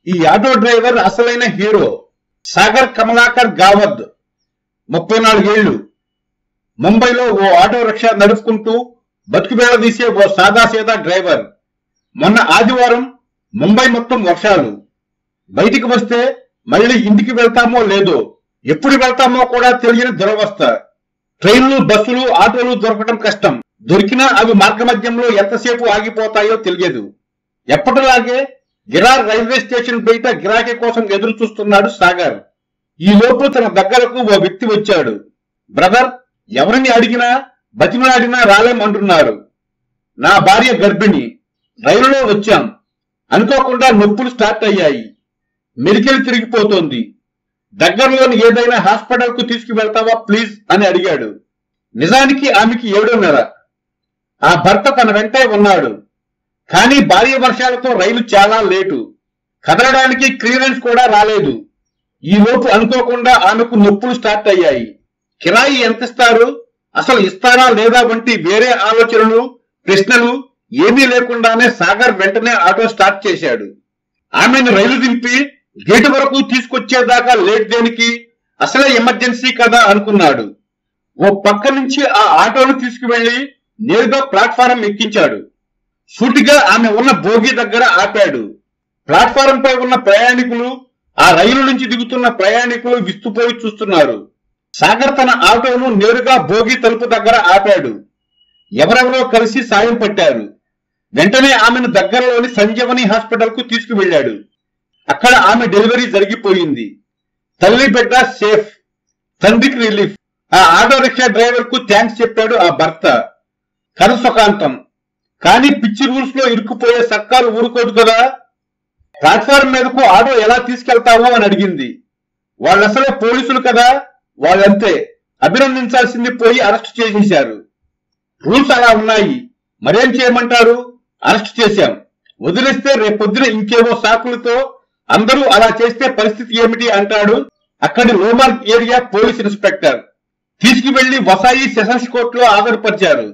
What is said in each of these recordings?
ఈ auto driver అసలైన hero Sagar Kamalakar Gavad ముప్పై నాలుగేళ్లు ముంబైలో ఓ ఆటో రిక్షా నడుపుకుంటూ బతుకుబేళ తీసే ఓ సాదాసీదా డ్రైవర్ మొన్న ఆదివారం ముంబై మొత్తం వర్షాలు బయటికి వస్తే మళ్ళీ ఇంటికి వెళ్తామో లేదో ఎప్పుడు వెళ్తామో కూడా తెలియని దురవస్థ ట్రైన్లు బస్సులు ఆటోలు దొరకడం కష్టం దొరికినా అవి మార్గమధ్యంలో ఎంతసేపు ఆగిపోతాయో తెలియదు ఎప్పటిలాగే గిరార్ రైల్వే స్టేషన్ బయట గిరాకీ కోసం ఎదురు చూస్తున్నాడు సాగర్ ఈ లోపు తన దగ్గరకు ఓ వ్యక్తి వచ్చాడు బ్రదర్ ఎవరిని అడిగినా బతిమలాడినా రాలేమంటున్నారు నా భార్య గర్భిణి రైలులో వచ్చాం అనుకోకుండా నొప్పులు స్టార్ట్ అయ్యాయి మెడికల్ తిరిగిపోతోంది దగ్గరలోని ఏదైనా హాస్పిటల్ కు తీసుకువెళ్తావా ప్లీజ్ అని అడిగాడు నిజానికి ఆమెకి ఏడున్నర ఆ భర్త తన వెంటే ఉన్నాడు కానీ భారీ వర్షాలతో రైలు చాలా లేటు కదలడానికి క్లియరెన్స్ కూడా రాలేదు ఈ లోపు అనుకోకుండా ఆమెకు నొప్పులు స్టార్ట్ అయ్యాయి కిరాయి ఎంత ఇస్తారు అసలు ఇస్తారా లేదా వంటి వేరే ఆలోచనలు ప్రశ్నలు ఏమీ లేకుండానే సాగర్ వెంటనే ఆటో స్టార్ట్ చేశాడు ఆమెను రైలు దింపి గేటు వరకు తీసుకొచ్చేదాకా లేట్ దేనికి అసలే ఎమర్జెన్సీ కదా అనుకున్నాడు ఓ పక్క నుంచి ఆ ఆటోను తీసుకువెళ్లి నేరుగా ప్లాట్ఫారం ఎక్కించాడు సూటిగా ఆమె ఉన్న బోగి దగ్గర ఆపాడు ప్లాట్ఫారం పై ఉన్న ప్రయాణికులు ఆ రైలు నుంచి దిగుతున్న ప్రయాణికులు విస్తుపోయి చూస్తున్నారు సాగర్ తన ఆటోను నేరుగా భోగి తలుపు దగ్గర ఆపాడు ఎవరెవరో కలిసి సాయం పట్టారు వెంటనే ఆమెను దగ్గరలోని సంజీవని హాస్పిటల్ కు తీసుకువెళ్ళాడు అక్కడ ఆమె డెలివరీ జరిగిపోయింది తల్లి బిడ్డ సేఫ్ తండ్రికి రిలీఫ్ ఆ ఆటో రిక్షా డ్రైవర్ కు థ్యాంక్స్ చెప్పాడు ఆ భర్త కథ సుఖాంతం కానీ పిచ్చి రూల్స్ లో ఇరుక్కుపోయే సర్కారు ఊరుకోదు కదా ప్లాట్ఫారం మీదకు ఆటో ఎలా తీసుకెళ్తావో అని అడిగింది వాళ్ళసలే పోలీసులు కదా వాళ్ళంతే అభినందించాల్సింది పోయి అరెస్ట్ చేసేశారు రూల్స్ అలా ఉన్నాయి మరేం చేయమంటారు అరెస్ట్ చేశాం వదిలేస్తే రేపొద్దున ఇంకేవో సాకులతో అందరూ అలా చేస్తే పరిస్థితి ఏమిటి అంటాడు అక్కడి లోమార్గ్ ఏరియా పోలీస్ ఇన్స్పెక్టర్ తీసుకువెళ్లి వసాయి సెషన్స్ కోర్టులో హాజరుపరిచారు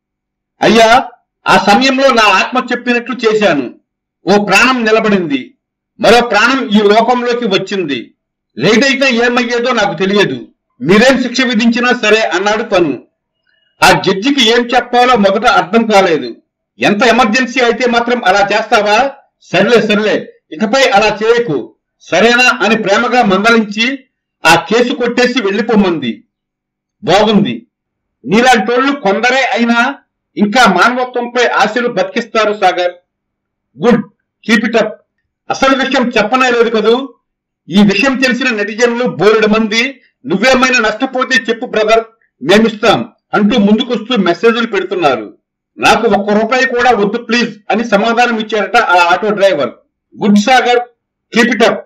అయ్యా ఆ సమయంలో నా ఆత్మ చెప్పినట్లు చేశాను ఓ ప్రాణం నిలబడింది మరో ప్రాణం ఈ లోకంలోకి వచ్చింది లేట్ అయితే ఏమయ్యేదో నాకు తెలియదు మీరేం శిక్ష విధించినా సరే అన్నాడు తను ఆ జడ్జికి ఏం చెప్పాలో మొదట అర్థం కాలేదు ఎంత ఎమర్జెన్సీ అయితే మాత్రం అలా చేస్తావా సర్లే సర్లే ఇకపై అలా చేయకు సరేనా అని ప్రేమగా మందలించి ఆ కేసు కొట్టేసి వెళ్ళిపోమంది బాగుంది నీలాంటోళ్ళు కొందరే అయినా ఇంకా మానవత్వంపై ఆశలు బతికిస్తారు Sagar good keep it up అసలు విషయం చెప్పనే లేదు కదూ ఈ విషయం తెలిసిన నెటిజన్లు బోలెడు మంది నువ్వేమైనా నష్టపోతే చెప్పు బ్రదర్ మేమిస్తాం అంటూ ముందుకొస్తూ మెసేజ్లు పెడుతున్నారు నాకు ఒక్క రూపాయి కూడా వద్దు ప్లీజ్ అని సమాధానం ఇచ్చారట ఆ auto driver good Sagar keep it up